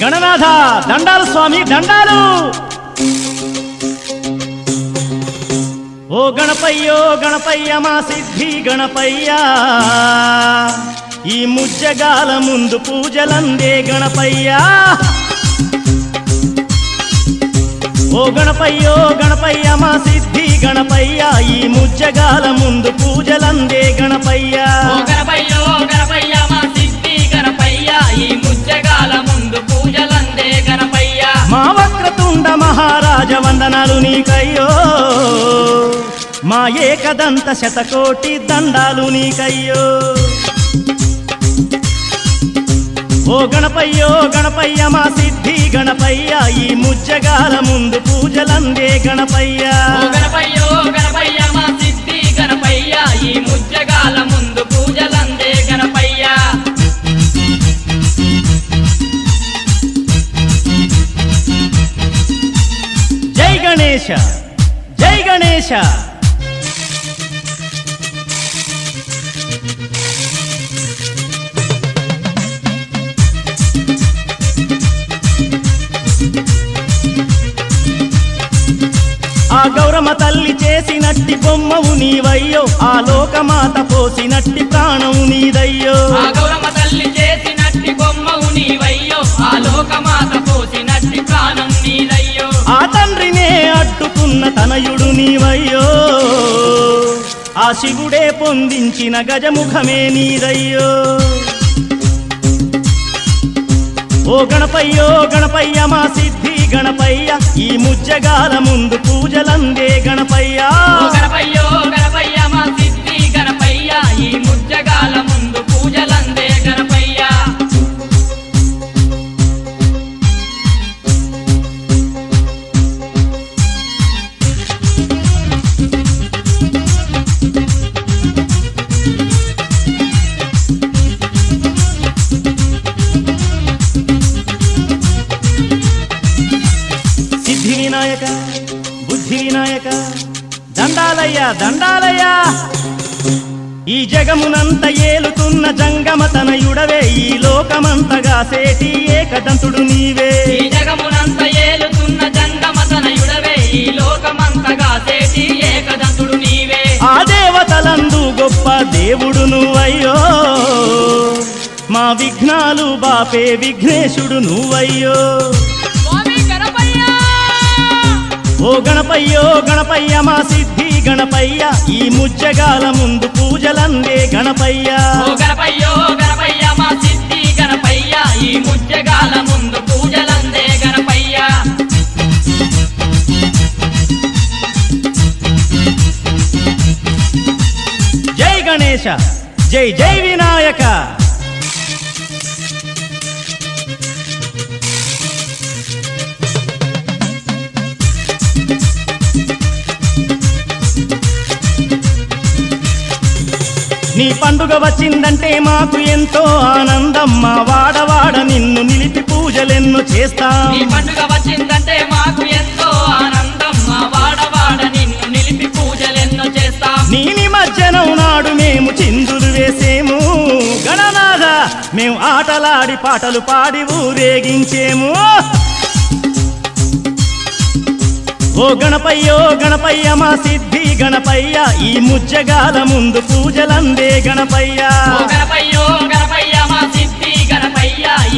గణనాథ దండాలు స్వామి దండాలు ఓ గణపయ్యో గణపయ్య మా సిద్ధి గణపయ్య ఈ ముజ్జగాల ముందు పూజలందే గణపయ్య ఓ గణపయ్యో గణపయ్య మా సిద్ధి గణపయ్య ఈ ముజ్జగాల ముందు పూజలందే గణపయ్య ఓ గణపయ్యో గణపయ్య మా సిద్ధి గణపయ్య ఈ ముచ్చగాల ముందు పూజలందే గణపయ్య మా వక్రతుండ మహారాజ వందనాలు నీకయ్యో మా ఏకదంత శతకోటి దండాలు నీకయ్యో ఓ గణపయ్యో గణపయ్య మా సిద్ధి గణపయ్య ఈ ముజ్జగాల ముందు పూజలందే గణపయ్య ఓ గణపయ్యో గణపయ్య మా సిద్ధి గణపయ్య ఈ ముచ్చగాల ముందు పూజలందే గణపయ్య జై గణేశ జై గణేశ ఆ గౌరమ్మ తల్లి చేసినట్టి బొమ్మవు నీవయ్యో ఆ లోకమాత పోసినట్టి ప్రాణము నీదయ్యో ఆ గౌరమ్మ తల్లి చేసినట్టి బొమ్మవు నీవయ్యో ఆ లోకమాత పోసినట్టి ప్రాణం నీదయ్యో ఆ తండ్రినే అడ్డుకున్న తనయుడు నీవయ్యో ఆ శివుడే పొందించిన గజముఖమే నీదయ్యో ఓ గణపయ్యో గణపయ్య మా సిద్ధి గణపయ్య ఈ ముజ్జగాల ముందు పూజలందే గణపయ్య ఓ గణపయ్యో గణపయ్య మా సిద్ధి గణపయ్య ఈ ముచ్చగాల ముందు పూజలందే గణపయ్య సిద్ధి వినాయక బుద్ధి వినాయక దండాలయ్య దండాలయ్య ఈ జగమునంత ఏలుతున్న జంగమ తనయుడవే ఈ లోకమంతగా సేటి ఏకదంతుడు నీవే ఈ జగమునంత ఏలుతున్న జంగమతనయుడవే ఈ లోకమంతగా చేసి ఏకదంతుడు నీవే ఆ దేవతలందు గొప్ప దేవుడు నువ్వయ్యో మా విఘ్నాలు బాపే విఘ్నేశుడు నువ్వయ్యో స్వామి గణపయ్య ఓ గణపయ్యో గణపయ్య మా సిద్ధి గణపయ్య ఈ ముజ్జగాల ముందు పూజలందే గణపయ్య ఓ గణపయ్యో గణపయ్య మా సిద్ధి గణపయ్య ఈ ముచ్చగాల ముందు పూజలందే గణపయ్య జై గణేశ జై జై వినాయక నీ పండుగ వచ్చిందంటే మాకు ఎంతో ఆనందం మా వాడవాడ నిన్ను నిలిపి పూజలెన్నో చేస్తాం ఈ పండుగ వచ్చిందంటే మాకు ఎంతో ఆనందం మా వాడవాడ నిన్ను నిలిపి పూజలెన్నో చేస్తాం నీ నిమజ్జనం నాడు మేము చిందులు వేసేము గణనాథ మేము ఆటలాడి పాటలు పాడి ఊరేగించేము ఓ గణపయ్యో గణపయ్య మా సిద్ధి గణపయ్య ఈ ముజ్జగాల ముందు పూజలందే గణపయ్య ఓ గణపయ్యో గణపయ్య మా సిద్ధి గణపయ్య ఈ